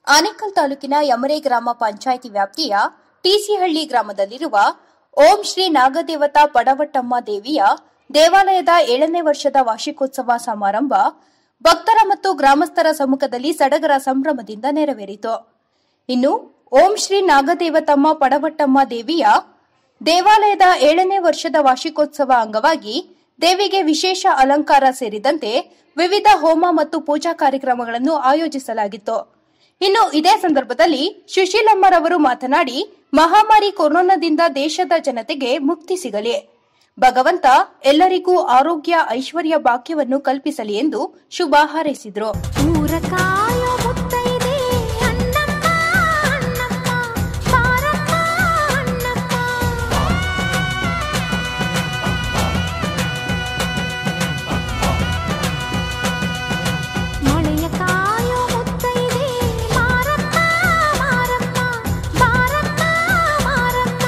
ಆನೇಕಲ್ ತಾಲೂಕಿನ ಯಮರೆ ಗ್ರಾಮ ಪಂಚಾಯಿತಿ ವ್ಯಾಪ್ತಿಯ ಟಿಸಿಹಳ್ಳಿ ಗ್ರಾಮದಲ್ಲಿರುವ ಓಂ ಶ್ರೀ ನಾಗದೇವತಾ ಪಡವಟ್ಟಮ್ಮ ದೇವಿಯ ದೇವಾಲಯದ ಏಳನೇ ವರ್ಷದ ವಾರ್ಷಿಕೋತ್ಸವ ಸಮಾರಂಭ ಭಕ್ತರ ಮತ್ತು ಗ್ರಾಮಸ್ಥರ ಸಮ್ಮುಖದಲ್ಲಿ ಸಡಗರ ಸಂಭ್ರಮದಿಂದ ನೆರವೇರಿತು ಇನ್ನು ಓಂ ಶ್ರೀ ನಾಗದೇವತಮ್ಮ ಪಡವಟ್ಟಮ್ಮ ದೇವಿಯ ದೇವಾಲಯದ ಏಳನೇ ವರ್ಷದ ವಾರ್ಷಿಕೋತ್ಸವ ಅಂಗವಾಗಿ ದೇವಿಗೆ ವಿಶೇಷ ಅಲಂಕಾರ ಸೇರಿದಂತೆ ವಿವಿಧ ಹೋಮ ಮತ್ತು ಪೂಜಾ ಕಾರ್ಯಕ್ರಮಗಳನ್ನು ಆಯೋಜಿಸಲಾಗಿತ್ತು ಇನ್ನು ಇದೇ ಸಂದರ್ಭದಲ್ಲಿ ಸುಶೀಲಮ್ಮರವರು ಮಾತನಾಡಿ ಮಹಾಮಾರಿ ಕೊರೋನಾದಿಂದ ದೇಶದ ಜನತೆಗೆ ಮುಕ್ತಿ ಸಿಗಲಿ ಭಗವಂತ ಎಲ್ಲರಿಗೂ ಆರೋಗ್ಯ ಐಶ್ವರ್ಯ ಭಾಗ್ಯವನ್ನು ಕಲ್ಪಿಸಲಿ ಎಂದು ಶುಭ ಹಾರೈಸಿದರು ಊರಕಾಯ ಮುತ್ತೈದೆ ಅಣ್ಣಮ್ಮ ಅಣ್ಣಮ್ಮ ಬಾರಮ್ಮ ಅಣ್ಣಮ್ಮ ಮಳೆಯ ಕಾಯೋ ಮುತ್ತೈದೆ ಮಾರಮ್ಮ ಮಾರಮ್ಮ ಬಾರಮ್ಮ ಮಾರಮ್ಮ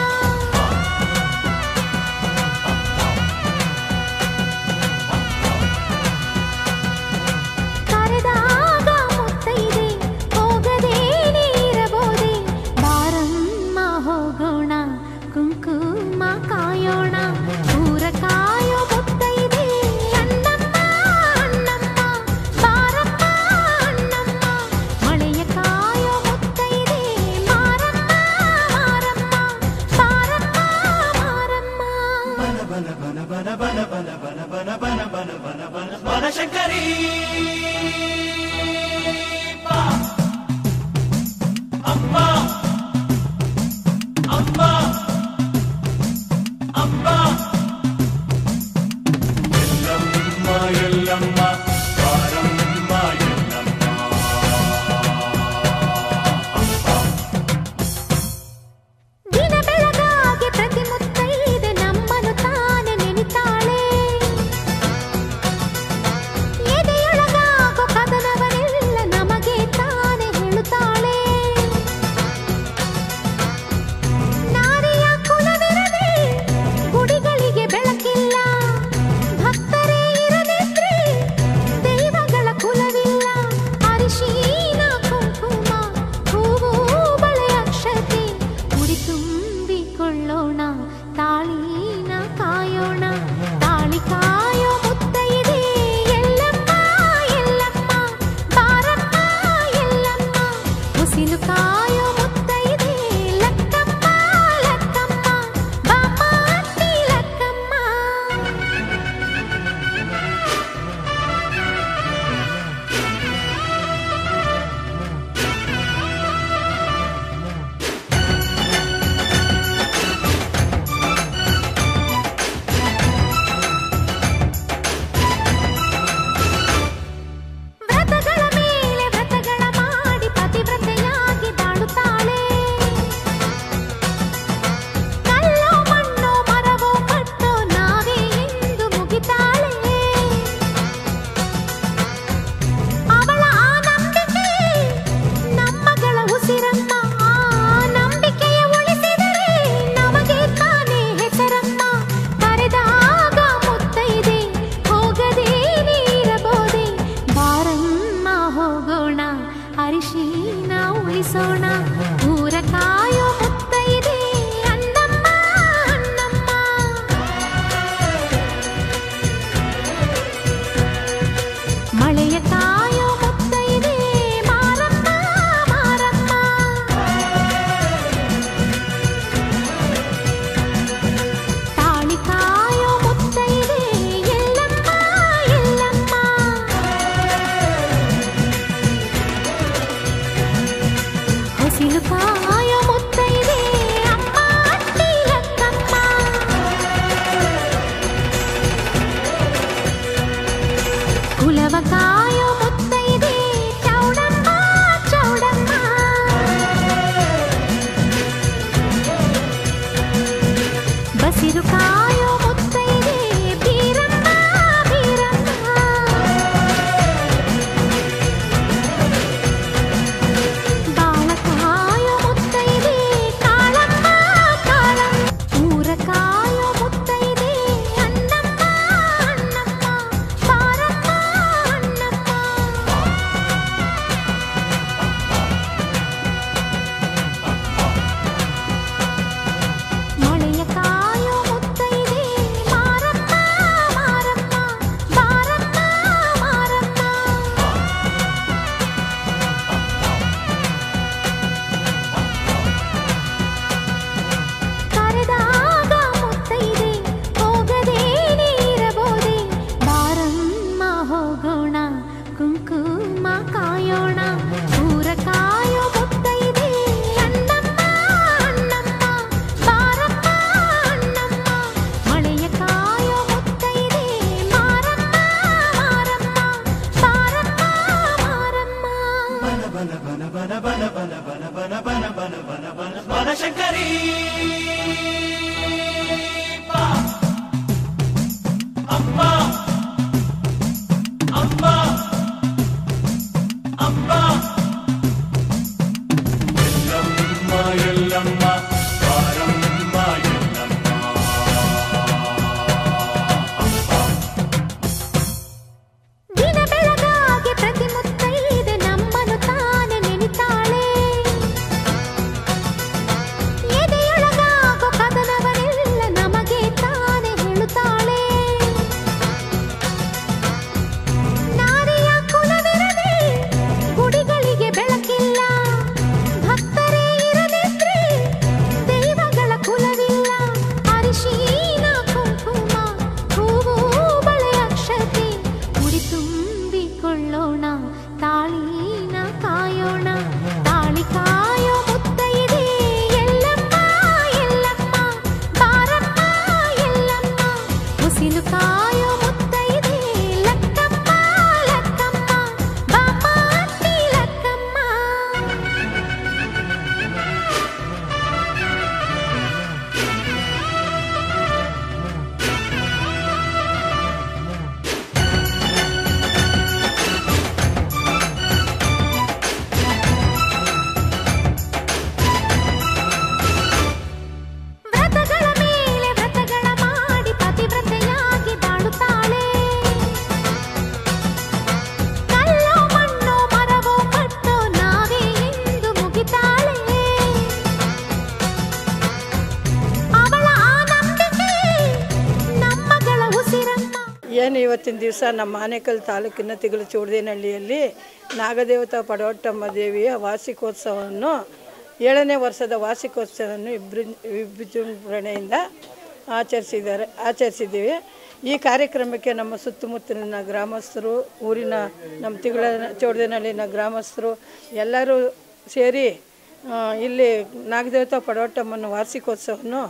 ಕರೆದಾಗ ಮುತ್ತೈದೆ ಹೋಗದೆ ನೀರಬೋದೆ ಬಾರಮ್ಮ ಹೋಗೋಣ ಕುಂಕುಮ ಕಾಯೋಣ ಊರ ಕಾಯೋ ಮುತ್ತೈದೆ ಅಣ್ಣಮ್ಮ ಅಣ್ಣಮ್ಮ ಬಾರಮ್ಮ ಅಣ್ಣಮ್ಮ ಮಳೆಯ ಕಾಯೋ ಮುತ್ತೈದೆ ಮಾರಮ್ಮ ಮಾರಮ್ಮ ಬಾರಮ್ಮ ಮಾರಮ್ಮ ಬನಶಂಕರಿ ಅಮ್ಮ ಅಮ್ಮ ಅಮ್ಮ ಎಲ್ಲಮ್ಮ ಎಲ್ಲಮ್ಮ ಬಾರಮ್ಮ ಎಲ್ಲಮ್ಮ ದಿನ ಬೆಳಗಾಗೆ ಪ್ರತಿ ಮುತ್ತೈದೆ ನಮ್ಮನು ತಾನೆ ನೆನಿತಾಳೆ ಎದೆಯೊಳಗಾಗೋ ಕದನವನೆಲ್ಲ ನಮಗೆ ತಾನೆ ಹೇಳುತ್ತಾಳೆ ನಾರಿಯ ಕುಲವಿರದೆ ಗುಡಿಗಳಿಗೆ ಬೆಳಕಿಲ್ಲ ಭಕ್ತರೇ ಇರದಿದ್ರೆ ದೈವಗಳ ಕುಲವಿಲ್ಲ ಅರಿಶಿನ ಕುಂಕುಮ ಹೂವು ಬಳೆ ಅಕ್ಷತೆ ಮುಡಿ ತುಂಬಿಕೊಳ್ಳೋಣ ತಾಳಿನ ಕಾಯೋಣ ತಾಳಿ ಕಾಯೋ ಮುತ್ತೈದೆ ಎಲ್ಲಮ್ಮ ಎಲ್ಲಮ್ಮ ಬಾರಮ್ಮ ಎಲ್ಲಮ್ಮ ಮುಸಿಲು ಕಾಯೋ ಮುತ್ತೈದೆ ಲಕ್ಕಮ್ಮ ಲಕ್ಕಮ್ಮ ಬಾಮ ಅತ್ತಿ ಲಕ್ಕಮ್ಮ ವ್ರತಗಳ ಮೇಲೆ ವ್ರತಗಳ ಮಾಡಿ ಪತಿವ್ರತೆಯಾಗಿ ಬಾಳುತ್ತಾಳೆ ಕಲ್ಲೋ ಮಣ್ಣೋ ಮರವೋ ಕಟ್ಟೋ ನಾವೇ ಎಂದು ಮುಗಿತಾಳೆ ಅವಳ ಆ ನಂಬಿಕೆ ನಮ್ಮಗಳ ಉಸಿರಮ್ಮ ಆ ನಂಬಿಕೆಯ ಉಳಿಸಿದರೆ ನಮಗೆ ತಾನೇ ಹೆಸರಮ್ಮ ಕರೆದಾಗ ಮುತ್ತೈದೆ ಹೋಗದೆ ನೀರಬೋದೆ ಬಾರಮ್ಮ ಹೋಗೋಣ ಅರಿಶಿನ ಉಳಿಸೋಣ ಊರ ಕಾಯೋ ಮುತ್ತೈದೆ ಅಣ್ಣಮ್ಮ ಅಣ್ಣಮ್ಮ ಮಳೆಯ ಕಾಯೋ ಮುತ್ತೈದೆ ಮಾರಮ್ಮ ಮಾರಮ್ಮ ತಾಳಿ ಕಾಯೋ ಮುತ್ತೈದೆ ಎಲ್ಲಮ್ಮ ಎಲ್ಲಮ್ಮ ಹೊಸಿಲು ಕಾಯೋ ಮುತ್ತೈದೆ ಅಮ್ಮ ಅತ್ತಿ ಲಕ್ಕಮ್ಮ ಕುಲವ ಕಾಯೋ ಮುತ್ತೈದೆ ಚೌಡಮ್ಮ ಚೌಡಮ್ಮ ಬಸಿರು ಕಾಯೋ ಮುತ್ತೈದೆ ಬೀರಮ್ಮ ಬೀರಮ್ಮ ಬಾಳ ಕಾಯೋ ಮುತ್ತೈದೆ ಬನ ಬನ ಬನ ಬನ ಬನ ಬನ ಬನ ಬನ ಬನಶಂಕರಿ ಬಾ. ಅಮ್ಮ ಅಮ್ಮ ಅಮ್ಮ ಎಲ್ಲಮ್ಮ ಎಲ್ಲಮ್ಮ ಬಾರಮ್ಮ ಎಲ್ಲಮ್ಮ ದಿನ ಬೆಳಗಾಗಿ ಪ್ರತಿ ಮುತ್ತೈದೆ ನಮ್ಮನ್ನು ತಾನೆ ನೆನಿತಾಳೆ ಎದೆಯೊಳಗಾಗೋ ಕದನವರೆಲ್ಲ ನಮಗೆ ತಾನೆ ಹೇಳುತ್ತಾಳೆ ನಾರಿಯ ಕುಲವಿರದೆ ಗುಡಿಗಳಿಗೆ ಬೆಳಕಿಲ್ಲ ಭಕ್ತರೇ ಇರದಿದ್ರೆ ದೈವಗಳ ಕುಲವಿಲ್ಲ ಅರಿಶಿನ ಕುಂಕುಮ ಹೂವು ಬಳೆ ಅಕ್ಷತೆ ಮುಡಿ ತುಂಬಿಕೊಳ್ಳೋಣ ತಾಳಿನ ಕಾಯೋಣ ತಾಳಿ ಕಾಯೋ ಮುತ್ತೈದೆ ಎಲ್ಲಮ್ಮ ಎಲ್ಲಮ್ಮ ಬಾರಮ್ಮ ಎಲ್ಲಮ್ಮ ಮುಸಿಲು ಕಾಯೋ ಮುತ್ತೈದೆ ಲಕ್ಕಮ್ಮ ಲಕ್ಕಮ್ಮ ಬಾಮ್ಮ ಅತ್ತಿ ಲಕ್ಕಮ್ಮ ವ್ರತಗಳ ಮೇಲೆ ವ್ರತಗಳ ಮಾಡಿ ಪತಿವ್ರತೆಯಾಗಿ ಬಾಳುತ್ತಾಳೆ ಕಲ್ಲೋ ಮಣ್ಣೋ ಮರವೋ ಕಟ್ಟೋ ನಾವೇ ಎಂದು ಮುಗಿತಾಳೆ ಅವಳ ಆ ನಂಬಿಕೆ ನಮ್ಮಗಳ ಉಸಿರಮ್ಮ ಏನು ಇವತ್ತಿನ ದಿವಸ ನಮ್ಮ ಆನೇಕಲ್ ತಾಲೂಕಿನ ತಿಗಳು ಚೌಡದೇನಹಳ್ಳಿಯಲ್ಲಿ ನಾಗದೇವತಾ ಪಡವಟ್ಟಮ್ಮ ದೇವಿಯ ವಾರ್ಷಿಕೋತ್ಸವವನ್ನು ಏಳನೇ ವರ್ಷದ ವಾರ್ಷಿಕೋತ್ಸವವನ್ನು ವಿಬೃ ವಿಜೃಂಭಣೆಯಿಂದ ಆಚರಿಸಿದ್ದಾರೆ ಆಚರಿಸಿದ್ದೀವಿ ಈ ಕಾರ್ಯಕ್ರಮಕ್ಕೆ ನಮ್ಮ ಸುತ್ತಮುತ್ತಲಿನ ಗ್ರಾಮಸ್ಥರು ಊರಿನ ನಮ್ಮ ತಿಗಳ ಚೌಡದೇನಹಳ್ಳಿನ ಗ್ರಾಮಸ್ಥರು ಎಲ್ಲರೂ ಸೇರಿ ಆ, ಇಲ್ಲಿ ನಾಗದೇವತಾ ಪಡವಟ್ಟಮ್ಮನ ವಾರ್ಷಿಕೋತ್ಸವವನ್ನು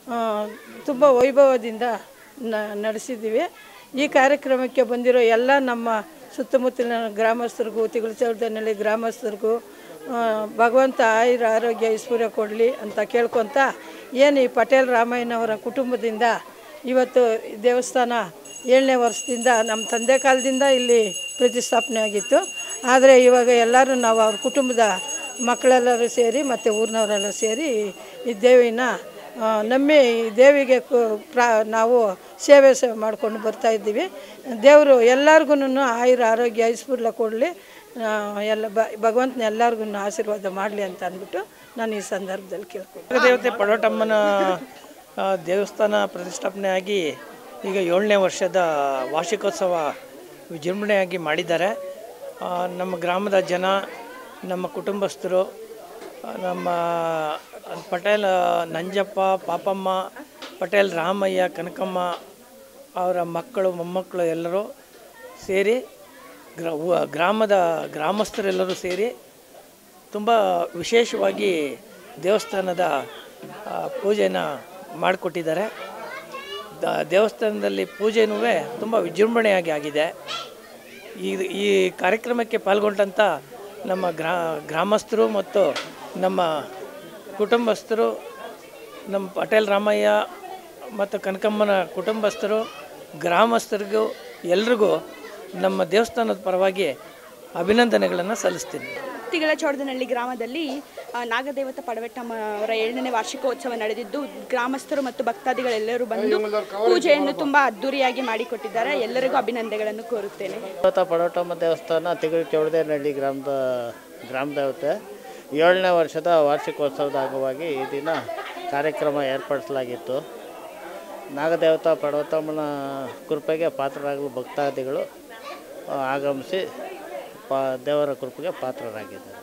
ತುಂಬ ವೈಭವದಿಂದ ನ ನಡೆಸಿದ್ದೀವಿ ಈ ಕಾರ್ಯಕ್ರಮಕ್ಕೆ ಬಂದಿರೋ ಎಲ್ಲ ನಮ್ಮ ಸುತ್ತಮುತ್ತಲಿನ ಗ್ರಾಮಸ್ಥರಿಗೂ ತಿಗಳಚೌಡನಲ್ಲಿ ಗ್ರಾಮಸ್ಥರಿಗೂ ಆ, ಭಗವಂತ ಆಯುರ ಆರೋಗ್ಯ ಐಶ್ವರ್ಯ ಕೊಡಲಿ ಅಂತ ಕೇಳ್ಕೊತ ಏನು ಈ ಪಟೇಲ್ ರಾಮಯ್ಯನವರ ಕುಟುಂಬದಿಂದ ಇವತ್ತು ಈ ದೇವಸ್ಥಾನ ಏಳನೇ ವರ್ಷದಿಂದ ನಮ್ಮ ತಂದೆ ಕಾಲದಿಂದ ಇಲ್ಲಿ ಪ್ರತಿಷ್ಠಾಪನೆ ಆಗಿತ್ತು ಆದರೆ ಇವಾಗ ಎಲ್ಲರೂ ನಾವು ಅವ್ರ ಕುಟುಂಬದ ಮಕ್ಕಳೆಲ್ಲರೂ ಸೇರಿ ಮತ್ತು ಊರಿನವರೆಲ್ಲ ಸೇರಿ ಈ ದೇವಿನ ಆ, ನಂಬಿ ಈ ದೇವಿಗೆ ಕು- ಪ್ರಾ ನಾವು ಸೇವೆ ಸೇವೆ ಮಾಡ್ಕೊಂಡು ಬರ್ತಾ ಇದ್ದೀವಿ ದೇವರು ಎಲ್ಲರಿಗೂ ಆಯುರ ಆರೋಗ್ಯ ಐಶ್ವರ್ಯ ಕೊಡಲಿ ಎಲ್ಲ ಬ ಭಗವಂತನ ಎಲ್ಲರಿಗೂ ಆಶೀರ್ವಾದ ಮಾಡಲಿ ಅಂತ ಅಂದ್ಬಿಟ್ಟು ನಾನು ಈ ಸಂದರ್ಭದಲ್ಲಿ ಕೇಳ್ಕೊಂಡು ದೇವತೆ ಪಡೋಟಮ್ಮನ ಆ, ದೇವಸ್ಥಾನ ಪ್ರತಿಷ್ಠಾಪನೆ ಆಗಿ ಈಗ ಏಳನೇ ವರ್ಷದ ವಾರ್ಷಿಕೋತ್ಸವ ವಿಜೃಂಭಣೆಯಾಗಿ ಮಾಡಿದ್ದಾರೆ ಆ, ನಮ್ಮ ಗ್ರಾಮದ ಜನ ನಮ್ಮ ಕುಟುಂಬಸ್ಥರು ಆ, ನಮ್ಮ ಪಟೇಲ್ ನಂಜಪ್ಪ ಪಾಪಮ್ಮ ಪಟೇಲ್ ರಾಮಯ್ಯ ಕನಕಮ್ಮ ಅವರ ಮಕ್ಕಳು ಮೊಮ್ಮಕ್ಕಳು ಎಲ್ಲರೂ ಸೇರಿ ಗ್ರ ವ- ಗ್ರಾಮದ ಗ್ರಾಮಸ್ಥರೆಲ್ಲರೂ ಸೇರಿ ತುಂಬ ವಿಶೇಷವಾಗಿ ದೇವಸ್ಥಾನದ ಆ, ಪೂಜೆನ ಮಾಡಿಕೊಟ್ಟಿದ್ದಾರೆ ದ- ದೇವಸ್ಥಾನದಲ್ಲಿ ಪೂಜೆನೂ ತುಂಬ ವಿಜೃಂಭಣೆಯಾಗಿ ಆಗಿದೆ ಈ ಈ ಕಾರ್ಯಕ್ರಮಕ್ಕೆ ಪಾಲ್ಗೊಂಡಂಥ ನಮ್ಮ ಗ್ರಾ ಗ್ರಾಮಸ್ಥರು ಮತ್ತು ನಮ್ಮ ಕುಟುಂಬಸ್ಥರು ನಮ್ಮ ಪಟೇಲ್ ರಾಮಯ್ಯ ಮತ್ತು ಕನಕಮ್ಮನ ಕುಟುಂಬಸ್ಥರು ಗ್ರಾಮಸ್ಥರಿಗೂ ಎಲ್ರಿಗೂ ನಮ್ಮ ದೇವಸ್ಥಾನದ ಪರವಾಗಿ ಅಭಿನಂದನೆಗಳನ್ನು ಸಲ್ಲಿಸ್ತೀನಿ ತಿಗಳಚೋಡದನಹಳ್ಳಿ ಗ್ರಾಮದಲ್ಲಿ ಆ, ನಾಗದೇವತ ಪಡವೆಟ್ಟಮ್ಮ ಅವರ ಏಳನೇ ವಾರ್ಷಿಕೋತ್ಸವ ನಡೆದಿದ್ದು ಗ್ರಾಮಸ್ಥರು ಮತ್ತು ಭಕ್ತಾದಿಗಳೆಲ್ಲರೂ ಬಂದು ಪೂಜೆಯನ್ನು ತುಂಬಾ ಅದ್ದೂರಿಯಾಗಿ ಮಾಡಿಕೊಟ್ಟಿದ್ದಾರೆ ಎಲ್ಲರಿಗೂ ಅಭಿನಂದನೆಗಳನ್ನು ಕೋರುತ್ತೇನೆ ದೇವತಾ ಪಡೋಟಮ್ಮ ದೇವಸ್ಥಾನ ತಿಗಳಿ ಚೌಡದೇನಹಳ್ಳಿ ಗ್ರಾಮದ ಗ್ರಾಮ ದೇವತೆ ಏಳನೇ ವರ್ಷದ ವಾರ್ಷಿಕೋತ್ಸವದ ಅಂಗವಾಗಿ ಈ ದಿನ ಕಾರ್ಯಕ್ರಮ ಏರ್ಪಡಿಸಲಾಗಿತ್ತು ನಾಗದೇವತಾ ಪಡವತಮ್ಮನ ಕೃಪೆಗೆ ಪಾತ್ರರಾಗಲು ಭಕ್ತಾದಿಗಳು ಆ, ಆಗಮಿಸಿ ಪ ದೇವರ ಕೃಪೆಗೆ ಪಾತ್ರರಾಗಿದ್ದಾರೆ